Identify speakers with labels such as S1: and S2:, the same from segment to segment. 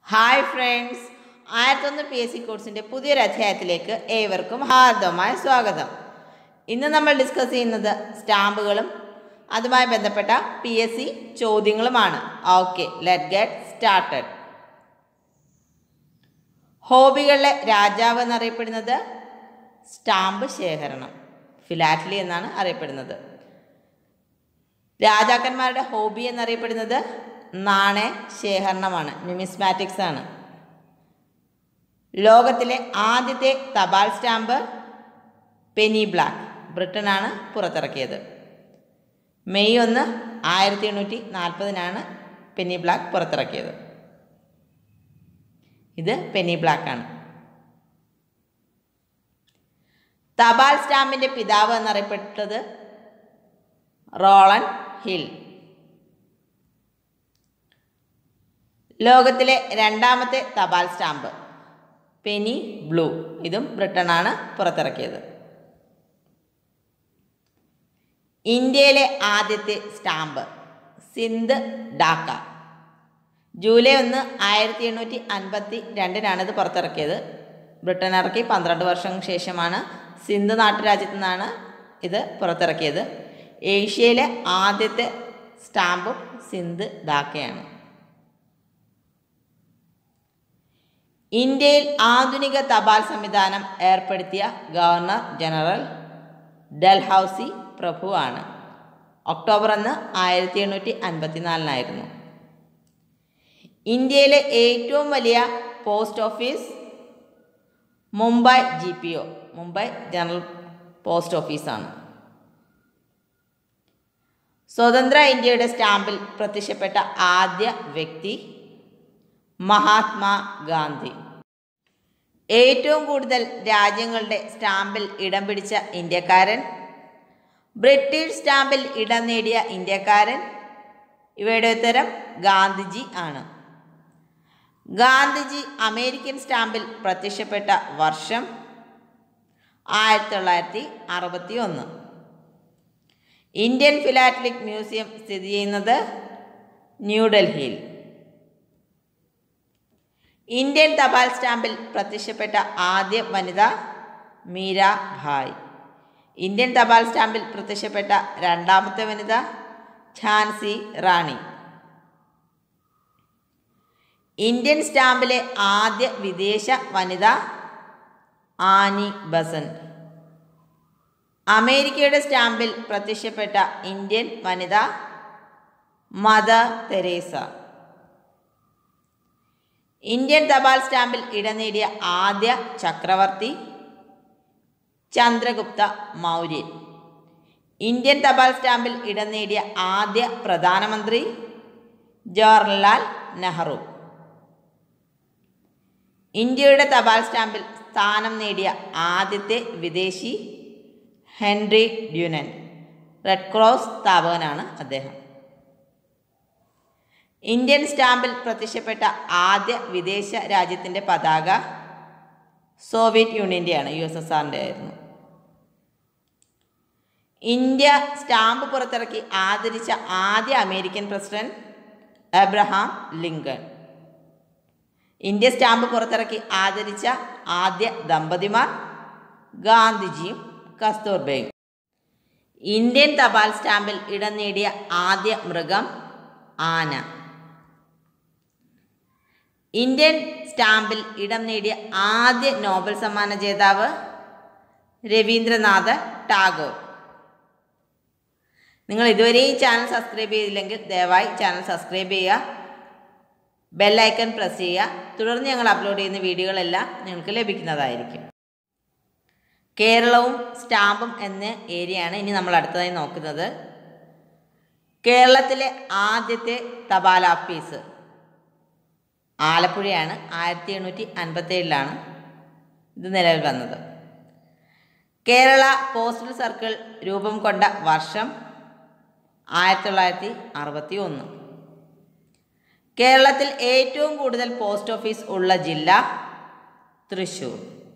S1: hi friends ആയിരത്തൊന്ന് P S C കോഴ്സിൻ്റെ പുതിയൊരു അധ്യായത്തിലേക്ക് ഏവർക്കും ഹാർദവമായ സ്വാഗതം ഇന്ന് നമ്മൾ ഡിസ്കസ് ചെയ്യുന്നത് സ്റ്റാമ്പുകളും അതുമായി ബന്ധപ്പെട്ട പി എസ് സി ചോദ്യങ്ങളുമാണ് ഓക്കെ ലെറ്റ് ഗെറ്റ് സ്റ്റാർട്ടഡ് ഹോബികളിലെ രാജാവ് എന്നറിയപ്പെടുന്നത് സ്റ്റാമ്പ് ശേഖരണം ഫിലാറ്റ്ലി എന്നാണ് അറിയപ്പെടുന്നത് രാജാക്കന്മാരുടെ ഹോബി എന്നറിയപ്പെടുന്നത് നാണയ ശേഖരണമാണ് ന്യൂമിസ്മാറ്റിക്സ് ആണ് ലോകത്തിലെ ആദ്യത്തെ തപാൽ സ്റ്റാമ്പ് പെനി ബ്ലാക്ക് ബ്രിട്ടനാണ് പുറത്തിറക്കിയത് മെയ് ഒന്ന് ആയിരത്തി എണ്ണൂറ്റി നാൽപ്പതിനാണ് പെനി ബ്ലാക്ക് പുറത്തിറക്കിയത് ഇത് പെനി ബ്ലാക്ക് ആണ് തപാൽ സ്റ്റാമ്പിൻ്റെ പിതാവ് എന്നറിയപ്പെട്ടത് റോളൻ ഹിൽ ലോകത്തിലെ രണ്ടാമത്തെ തപാൽ സ്റ്റാമ്പ് പെനി ബ്ലൂ ഇതും ബ്രിട്ടനാണ് പുറത്തിറക്കിയത് ഇന്ത്യയിലെ ആദ്യത്തെ സ്റ്റാമ്പ് സിന്ധ് ഡാക്ക ജൂലൈ ഒന്ന് ആയിരത്തി എണ്ണൂറ്റി അൻപത്തി രണ്ടിനാണ് ഇത് പുറത്തിറക്കിയത് ബ്രിട്ടൻ ഇറക്കി പന്ത്രണ്ട് വർഷം ശേഷമാണ് സിന്ധ് നാട്ടുരാജ്യത്തു നിന്നാണ് ഇത് പുറത്തിറക്കിയത് ഏഷ്യയിലെ ആദ്യത്തെ സ്റ്റാമ്പും സിന്ധ് ഡാക്കയാണ് ഇന്ത്യയിൽ ആധുനിക തപാൽ സംവിധാനം ഏർപ്പെടുത്തിയ ഗവർണർ ജനറൽ ഡൽഹൌസി പ്രഭുവാണ് ഒക്ടോബർ ഒന്ന് ആയിരത്തി എണ്ണൂറ്റി അൻപത്തിനാലിനായിരുന്നു ഇന്ത്യയിലെ ഏറ്റവും വലിയ post office Mumbai G P O Mumbai general post ഓഫീസാണ് സ്വതന്ത്ര ഇന്ത്യയുടെ സ്റ്റാമ്പിൽ പ്രത്യക്ഷപ്പെട്ട ആദ്യ വ്യക്തി മഹാത്മാ ഗാന്ധി ഏറ്റവും കൂടുതൽ രാജ്യങ്ങളുടെ സ്റ്റാമ്പിൽ ഇടം പിടിച്ച ഇന്ത്യക്കാരൻ ബ്രിട്ടീഷ് സ്റ്റാമ്പിൽ ഇടം നേടിയ ഇന്ത്യക്കാരൻ ഇവയുടെ ഉത്തരം ഗാന്ധിജി ആണ് ഗാന്ധിജി അമേരിക്കൻ സ്റ്റാമ്പിൽ പ്രത്യക്ഷപ്പെട്ട വർഷം ആയിരത്തി തൊള്ളായിരത്തി അറുപത്തി ഒന്ന് ഇന്ത്യൻ ഫിലാറ്റലിക് മ്യൂസിയം സ്ഥിതി ചെയ്യുന്നത് ന്യൂഡൽഹിയിൽ ഇന്ത്യൻ തപാൽ സ്റ്റാമ്പിൽ പ്രത്യക്ഷപ്പെട്ട ആദ്യ വനിത മീര ഭായ് ഇന്ത്യൻ തപാൽ സ്റ്റാമ്പിൽ പ്രത്യക്ഷപ്പെട്ട രണ്ടാമത്തെ വനിത ഝാൻസി റാണി ഇന്ത്യൻ സ്റ്റാമ്പിലെ ആദ്യ വിദേശ വനിത ആനി ബസന്റ് അമേരിക്കയുടെ സ്റ്റാമ്പിൽ പ്രത്യക്ഷപ്പെട്ട ഇന്ത്യൻ വനിത മദർ തെരേസ ഇന്ത്യൻ തപാൽ സ്റ്റാമ്പിൽ ഇടം നേടിയ ആദ്യ ചക്രവർത്തി ചന്ദ്രഗുപ്ത മൗര്യൻ ഇന്ത്യൻ തപാൽ സ്റ്റാമ്പിൽ ഇടം നേടിയ ആദ്യ പ്രധാനമന്ത്രി ജവഹർലാൽ നെഹ്റു ഇന്ത്യയുടെ തപാൽ സ്റ്റാമ്പിൽ സ്ഥാനം നേടിയ ആദ്യത്തെ വിദേശി ഹെൻറി ഡ്യൂനൻ റെഡ് ക്രോസ് സ്ഥാപകനാണ് അദ്ദേഹം ഇന്ത്യൻ സ്റ്റാമ്പിൽ പ്രത്യക്ഷപ്പെട്ട ആദ്യ വിദേശ രാജ്യത്തിൻ്റെ പതാക സോവിയറ്റ് യൂണിയൻ്റെയാണ് യു എസ് എസ് ആറിൻ്റെ ആയിരുന്നു ഇന്ത്യ സ്റ്റാമ്പ് പുറത്തിറക്കി ആദരിച്ച ആദ്യ American president Abraham Lincoln India stamp പുറത്തിറക്കി ആദരിച്ച ആദ്യ ദമ്പതിമാർ ഗാന്ധിജിയും കസ്തൂർബയും ഇന്ത്യൻ തപാൽ സ്റ്റാമ്പിൽ ഇടം നേടിയ ആദ്യ മൃഗം ആന ഇന്ത്യൻ സ്റ്റാമ്പിൽ ഇടം നേടിയ ആദ്യ നോബൽ സമ്മാന ജേതാവ് രവീന്ദ്രനാഥ് ടാഗോർ നിങ്ങൾ ഇതുവരെ ഈ ചാനൽ സബ്സ്ക്രൈബ് ചെയ്തില്ലെങ്കിൽ ദയവായി ചാനൽ സബ്സ്ക്രൈബ് ചെയ്യുക ബെല്ലൈക്കൺ പ്രസ് ചെയ്യുക തുടർന്ന് ഞങ്ങൾ അപ്ലോഡ് ചെയ്യുന്ന വീഡിയോകളെല്ലാം നിങ്ങൾക്ക് ലഭിക്കുന്നതായിരിക്കും കേരളവും സ്റ്റാമ്പും എന്ന ഏരിയയാണ് ഇനി നമ്മൾ അടുത്തതായി നോക്കുന്നത് കേരളത്തിലെ ആദ്യത്തെ തപാൽ ഓഫീസ് ആലപ്പുഴയാണ് ആയിരത്തി എണ്ണൂറ്റി അൻപത്തി ഏഴിലാണ് ഇത് നിലവിൽ വന്നത് കേരള പോസ്റ്റൽ സർക്കിൾ രൂപം കൊണ്ട വർഷം ആയിരത്തി തൊള്ളായിരത്തി അറുപത്തി ഒന്ന് കേരളത്തിൽ ഏറ്റവും കൂടുതൽ പോസ്റ്റ് ഓഫീസ് ഉള്ള ജില്ല തൃശ്ശൂർ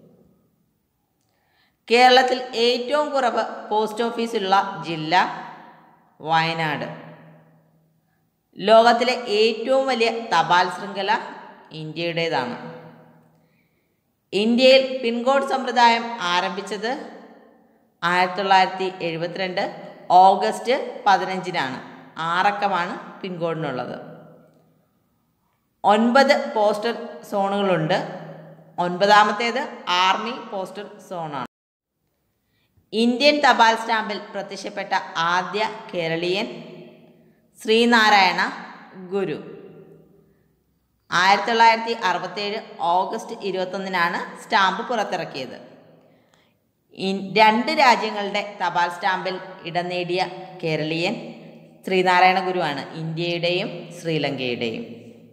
S1: കേരളത്തിൽ ഏറ്റവും കുറവ് പോസ്റ്റ് ഓഫീസ് ഉള്ള ജില്ല വയനാട് ലോകത്തിലെ ഏറ്റവും വലിയ തപാൽ ശൃംഖല ഇന്ത്യയുടേതാണ് ഇന്ത്യയിൽ പിൻകോഡ് സമ്പ്രദായം ആരംഭിച്ചത് ആയിരത്തി തൊള്ളായിരത്തി എഴുപത്തിരണ്ട് ഓഗസ്റ്റ് പതിനഞ്ചിനാണ് ആറക്കമാണ് പിൻകോഡിനുള്ളത് ഒൻപത് പോസ്റ്റൽ സോണുകളുണ്ട് ഒൻപതാമത്തേത് ആർമി പോസ്റ്റൽ സോണാണ് ഇന്ത്യൻ തപാൽ സ്റ്റാമ്പിൽ പ്രത്യക്ഷപ്പെട്ട ആദ്യ കേരളീയൻ ശ്രീനാരായണ ഗുരു ആയിരത്തി തൊള്ളായിരത്തി അറുപത്തേഴ് ഓഗസ്റ്റ് ഇരുപത്തൊന്നിനാണ് സ്റ്റാമ്പ് പുറത്തിറക്കിയത് ഇൻ- രണ്ട് രാജ്യങ്ങളുടെ തപാൽ സ്റ്റാമ്പിൽ ഇടം നേടിയ കേരളീയൻ ശ്രീനാരായണ ഗുരുവാണ് ഇന്ത്യയുടെയും ശ്രീലങ്കയുടെയും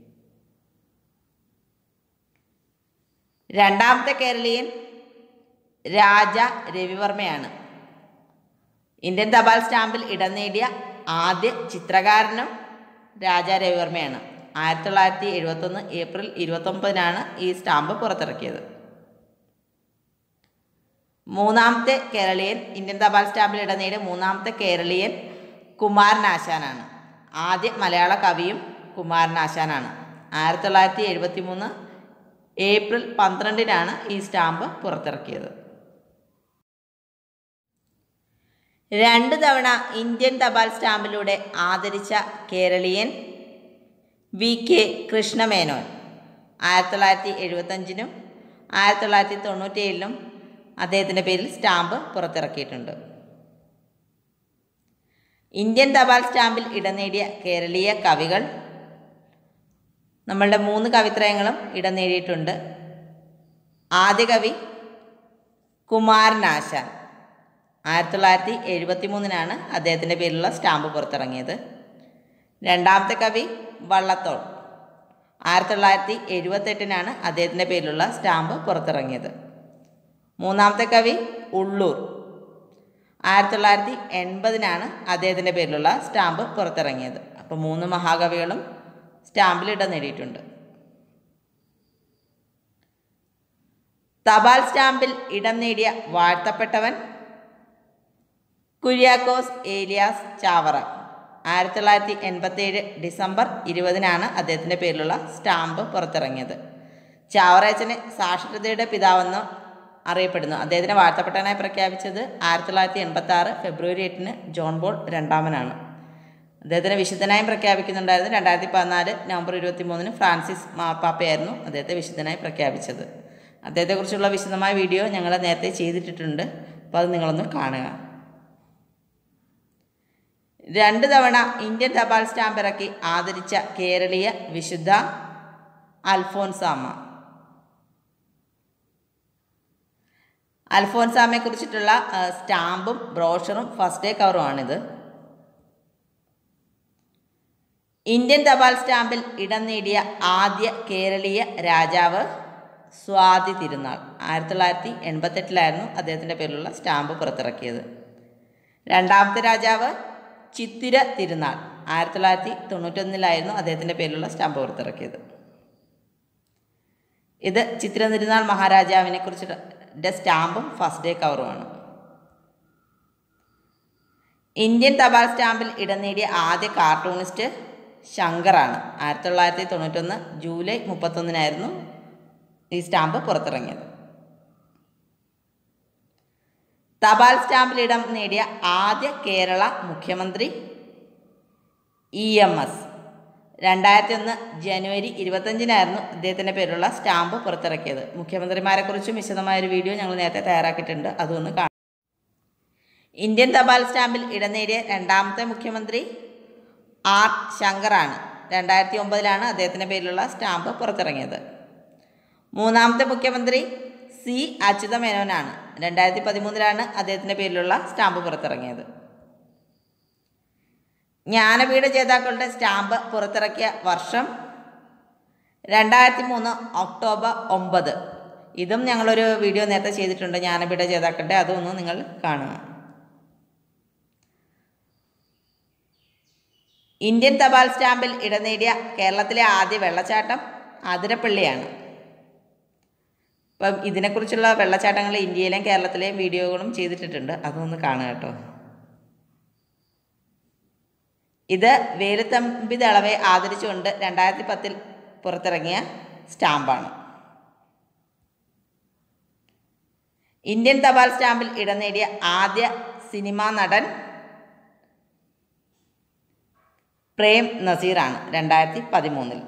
S1: രണ്ടാമത്തെ കേരളീയൻ രാജ രവിവർമ്മയാണ് ഇന്ത്യൻ തപാൽ സ്റ്റാമ്പിൽ ഇടം നേടിയ ആദ്യ ചിത്രകാരനും രാജ രവിവർമ്മയാണ് ആയിരത്തി തൊള്ളായിരത്തി എഴുപത്തൊന്ന് ഏപ്രിൽ ഇരുപത്തൊമ്പതിനാണ് ഈ സ്റ്റാമ്പ് പുറത്തിറക്കിയത് മൂന്നാമത്തെ കേരളീയൻ ഇന്ത്യൻ തപാൽ സ്റ്റാമ്പിൽ ഇടം നേടിയ മൂന്നാമത്തെ കേരളീയൻ കുമാരനാശാനാണ് ആദ്യ മലയാള കവിയും കുമാരനാശാനാണ് ആയിരത്തി തൊള്ളായിരത്തി എഴുപത്തി മൂന്ന് ഏപ്രിൽ പന്ത്രണ്ടിനാണ് ഈ സ്റ്റാമ്പ് പുറത്തിറക്കിയത് രണ്ട് തവണ ഇന്ത്യൻ തപാൽ സ്റ്റാമ്പിലൂടെ ആദരിച്ച കേരളീയൻ വി കെ കൃഷ്ണമേനോൻ ആയിരത്തി തൊള്ളായിരത്തി എഴുപത്തഞ്ചിനും ആയിരത്തി തൊള്ളായിരത്തി തൊണ്ണൂറ്റേഴിലും അദ്ദേഹത്തിൻ്റെ പേരിൽ സ്റ്റാമ്പ് പുറത്തിറക്കിയിട്ടുണ്ട് ഇന്ത്യൻ തപാൽ സ്റ്റാമ്പിൽ ഇടം നേടിയ കേരളീയ കവികൾ നമ്മളുടെ മൂന്ന് കവിത്രയങ്ങളും ഇടം നേടിയിട്ടുണ്ട് ആദ്യ കവി കുമാരനാശാൻ ആയിരത്തി തൊള്ളായിരത്തി എഴുപത്തി മൂന്നിനാണ് അദ്ദേഹത്തിൻ്റെ പേരിലുള്ള സ്റ്റാമ്പ് പുറത്തിറങ്ങിയത് രണ്ടാമത്തെ കവി വള്ളത്തോൾ ആയിരത്തി തൊള്ളായിരത്തി എഴുപത്തെട്ടിനാണ് അദ്ദേഹത്തിൻ്റെ പേരിലുള്ള സ്റ്റാമ്പ് പുറത്തിറങ്ങിയത് മൂന്നാമത്തെ കവി ഉള്ളൂർ ആയിരത്തി തൊള്ളായിരത്തി എൺപതിനാണ് അദ്ദേഹത്തിൻ്റെ പേരിലുള്ള സ്റ്റാമ്പ് പുറത്തിറങ്ങിയത് അപ്പോൾ മൂന്ന് മഹാകവികളും സ്റ്റാമ്പിൽ ഇടം നേടിയിട്ടുണ്ട് തപാൽ സ്റ്റാമ്പിൽ ഇടം നേടിയ വാഴ്ത്തപ്പെട്ടവൻ കുര്യാക്കോസ് ഏലിയാസ് ചാവറ ആയിരത്തി തൊള്ളായിരത്തി എൺപത്തേഴ് ഡിസംബർ ഇരുപതിനാണ് അദ്ദേഹത്തിൻ്റെ പേരിലുള്ള സ്റ്റാമ്പ് പുറത്തിറങ്ങിയത് ചാവറയച്ചനെ സാക്ഷരതയുടെ പിതാവെന്ന് അറിയപ്പെടുന്നു അദ്ദേഹത്തിനെ വാഴ്ത്തപ്പെട്ടവനായി പ്രഖ്യാപിച്ചത് ആയിരത്തി തൊള്ളായിരത്തി എൺപത്തി ആറ് ഫെബ്രുവരി എട്ടിന് ജോൺ ബോൾ രണ്ടാമനാണ് അദ്ദേഹത്തിനെ വിശുദ്ധനായും പ്രഖ്യാപിക്കുന്നുണ്ടായിരുന്നു രണ്ടായിരത്തി പതിനാല് നവംബർ ഇരുപത്തി മൂന്നിന് ഫ്രാൻസിസ് മാപ്പാപ്പയായിരുന്നു അദ്ദേഹത്തെ വിശുദ്ധനായി പ്രഖ്യാപിച്ചത് അദ്ദേഹത്തെക്കുറിച്ചുള്ള വിശദമായ വീഡിയോ ഞങ്ങൾ നേരത്തെ ചെയ്തിട്ടിട്ടുണ്ട് അപ്പോൾ അത് നിങ്ങളൊന്ന് കാണുക രണ്ട് തവണ ഇന്ത്യൻ തപാൽ സ്റ്റാമ്പ് ഇറക്കി ആദരിച്ച കേരളീയ വിശുദ്ധ അൽഫോൻസാമ്മ അൽഫോൻസാമ്മയെ കുറിച്ചിട്ടുള്ള ആ, സ്റ്റാമ്പും ബ്രോഷറും ഫസ്റ്റ് ഡേ കവറുമാണിത് ഇന്ത്യൻ തപാൽ സ്റ്റാമ്പിൽ ഇടം നേടിയ ആദ്യ കേരളീയ രാജാവ് സ്വാതി തിരുനാൾ ആയിരത്തി തൊള്ളായിരത്തി എൺപത്തെട്ടിലായിരുന്നു അദ്ദേഹത്തിൻ്റെ പേരിലുള്ള സ്റ്റാമ്പ് പുറത്തിറക്കിയത് രണ്ടാമത്തെ രാജാവ് ചിത്തിര തിരുനാൾ ആയിരത്തി തൊള്ളായിരത്തി തൊണ്ണൂറ്റൊന്നിലായിരുന്നു അദ്ദേഹത്തിൻ്റെ പേരിലുള്ള സ്റ്റാമ്പ് പുറത്തിറക്കിയത് ഇത് ചിത്തിര തിരുനാൾ മഹാരാജാവിനെ കുറിച്ചിട്ട് സ്റ്റാമ്പും ഫസ്റ്റ് ഡേ കവറുമാണ് ഇന്ത്യൻ തപാൽ സ്റ്റാമ്പിൽ ഇടം നേടിയ ആദ്യ കാർട്ടൂണിസ്റ്റ് ശങ്കറാണ് ആയിരത്തി തൊള്ളായിരത്തി തൊണ്ണൂറ്റൊന്ന് ജൂലൈ മുപ്പത്തൊന്നിനായിരുന്നു ഈ സ്റ്റാമ്പ് പുറത്തിറങ്ങിയത് തപാൽ സ്റ്റാമ്പിൽ ഇടം നേടിയ ആദ്യ കേരള മുഖ്യമന്ത്രി ഇ എം എസ് രണ്ടായിരത്തി ഒന്ന് ജനുവരി ഇരുപത്തഞ്ചിനായിരുന്നു അദ്ദേഹത്തിൻ്റെ പേരിലുള്ള സ്റ്റാമ്പ് പുറത്തിറക്കിയത് മുഖ്യമന്ത്രിമാരെക്കുറിച്ചും വിശദമായൊരു വീഡിയോ ഞങ്ങൾ നേരത്തെ തയ്യാറാക്കിയിട്ടുണ്ട് അതൊന്ന് കാണാം ഇന്ത്യൻ തപാൽ സ്റ്റാമ്പിൽ ഇടം നേടിയ രണ്ടാമത്തെ മുഖ്യമന്ത്രി ആർ ശങ്കറാണ് രണ്ടായിരത്തി ഒമ്പതിലാണ് അദ്ദേഹത്തിൻ്റെ പേരിലുള്ള സ്റ്റാമ്പ് പുറത്തിറങ്ങിയത് മൂന്നാമത്തെ മുഖ്യമന്ത്രി സി അച്യുത മേനോനാണ് രണ്ടായിരത്തി പതിമൂന്നിലാണ് അദ്ദേഹത്തിൻ്റെ പേരിലുള്ള സ്റ്റാമ്പ് പുറത്തിറങ്ങിയത് ജ്ഞാനപീഠ ജേതാക്കളുടെ സ്റ്റാമ്പ് പുറത്തിറക്കിയ വർഷം രണ്ടായിരത്തി മൂന്ന് ഒക്ടോബർ ഒമ്പത് ഇതും ഞങ്ങളൊരു വീഡിയോ നേരത്തെ ചെയ്തിട്ടുണ്ട് ജ്ഞാനപീഠ ജേതാക്കളുടെ അതൊന്ന് നിങ്ങൾ കാണുക ഇന്ത്യൻ തപാൽ സ്റ്റാമ്പിൽ ഇടം നേടിയ കേരളത്തിലെ ആദ്യ വെള്ളച്ചാട്ടം അതിരപ്പള്ളിയാണ് അപ്പം ഇതിനെക്കുറിച്ചുള്ള വെള്ളച്ചാട്ടങ്ങൾ ഇന്ത്യയിലെയും കേരളത്തിലെയും വീഡിയോകളും ചെയ്തിട്ടിട്ടുണ്ട് അതൊന്ന് കാണുക കേട്ടോ ഇത് വേലുത്തമ്പി ദളവയെ ആദരിച്ചുകൊണ്ട് രണ്ടായിരത്തി പത്തിൽ പുറത്തിറങ്ങിയ സ്റ്റാമ്പാണ് ഇന്ത്യൻ തപാൽ സ്റ്റാമ്പിൽ ഇടം നേടിയ ആദ്യ സിനിമാ നടൻ പ്രേം നസീറാണ് രണ്ടായിരത്തി പതിമൂന്നിൽ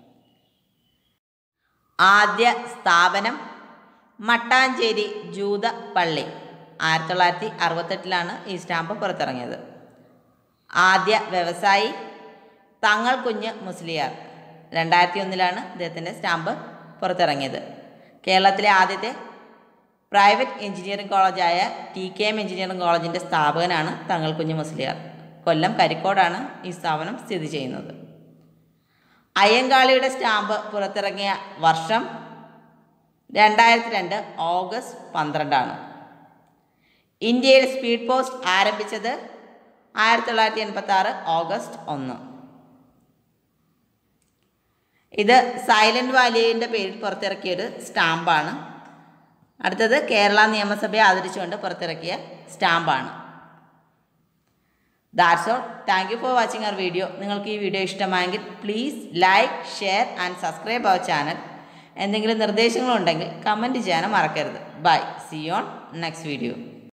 S1: ആദ്യ സ്ഥാപനം മട്ടാഞ്ചേരി ജൂത പള്ളി ആയിരത്തി തൊള്ളായിരത്തി അറുപത്തെട്ടിലാണ് ഈ സ്റ്റാമ്പ് പുറത്തിറങ്ങിയത് ആദ്യ വ്യവസായി തങ്ങൾ കുഞ്ഞ് മുസ്ലിയാർ രണ്ടായിരത്തി ഒന്നിലാണ് ഇദ്ദേഹത്തിൻ്റെ സ്റ്റാമ്പ് പുറത്തിറങ്ങിയത് കേരളത്തിലെ ആദ്യത്തെ പ്രൈവറ്റ് എഞ്ചിനീയറിംഗ് കോളേജായ ടി കെ എം എഞ്ചിനീയറിംഗ് കോളേജിൻ്റെ സ്ഥാപകനാണ് തങ്ങൾ കുഞ്ഞ് മുസ്ലിയാർ കൊല്ലം കരിക്കോടാണ് ഈ സ്ഥാപനം സ്ഥിതി ചെയ്യുന്നത് അയ്യങ്കാളിയുടെ സ്റ്റാമ്പ് പുറത്തിറങ്ങിയ വർഷം രണ്ടായിരത്തി രണ്ട് ഓഗസ്റ്റ് പന്ത്രണ്ടാണ് ഇന്ത്യയിൽ സ്പീഡ് പോസ്റ്റ് ആരംഭിച്ചത് ആയിരത്തി തൊള്ളായിരത്തി എൺപത്തി ആറ് ഓഗസ്റ്റ് ഒന്ന് ഇത് സൈലന്റ് വാലിയുടെ പേരിൽ പുറത്തിറക്കിയൊരു സ്റ്റാമ്പാണ് അടുത്തത് കേരള നിയമസഭയെ ആദരിച്ചുകൊണ്ട് പുറത്തിറക്കിയ സ്റ്റാമ്പാണ് that's all thank you for watching our video നിങ്ങൾക്ക് ഈ വീഡിയോ ഇഷ്ടമായെങ്കിൽ please like share and subscribe our channel എന്തെങ്കിലും നിർദ്ദേശങ്ങളുണ്ടെങ്കിൽ കമൻറ്റ് ചെയ്യാനും മറക്കരുത് bye see on next video